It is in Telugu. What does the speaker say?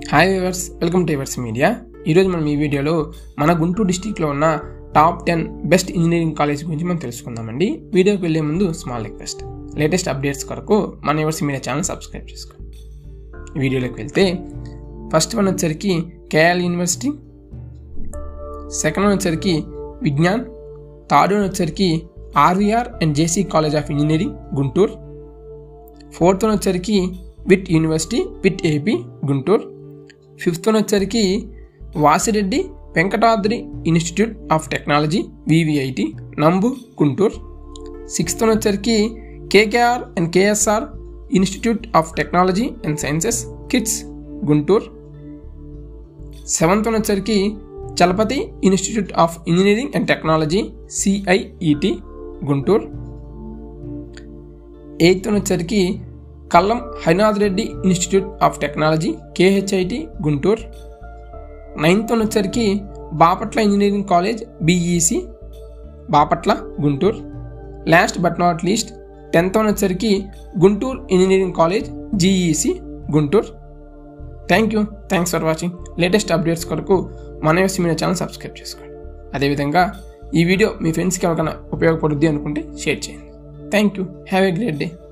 hi viewers welcome to Evers media ఈరోజు మనం ఈ వీడియోలో మన గుంటూరు డిస్టిక్లో ఉన్న top ten best engineering college గురించి మనం తెలుసుకుందామండి వీడియోకి వెళ్ళే ముందు స్మాల్ రిక్వెస్ట్ లేటెస్ట్ అప్డేట్స్ కొరకు మన ఎవర్స్ మీడియా ఛానల్ సబ్స్క్రైబ్ చేసుకోండి ఈ వీడియోలోకి వెళ్తే ఫస్ట్ వన్ వచ్చరికి కేఎల్ యూనివర్సిటీ సెకండ్ వన్ వచ్చరికి విజ్ఞాన్ థర్డ్ వన్ వచ్చరికి RVR and JC college of engineering Guntur fourth one వచ్చరికి VIT university VIT AP Guntur fifth one వచ్చరికి Vasireddy Venkatadri institute of technology VVIT నంబు గుంటూరు సిక్స్త్ వన్ వచ్చరికి KKR and KSR institute of technology and sciences KITS Guntur seventh one వచ్చరికి Chalapathi institute of engineering and technology CIET Guntur eighth one వచ్చరికి కల్లం Harinath Reddy institute of technology KHIT Guntur ninth one వచ్చరికి Bapatla engineering college BEC Bapatla Guntur last but not least tenth one వచ్చరికి Guntur engineering college GEC Guntur thank you thanks for watching latest updates కొరకు మన యూస్ మీడియా ఛానల్ సబ్స్క్రైబ్ చేసుకోండి అదేవిధంగా ఈ వీడియో మీ ఫ్రెండ్స్కి ఎవరికైనా ఉపయోగపడుద్ది అనుకుంటే షేర్ చేయండి thank you have a great day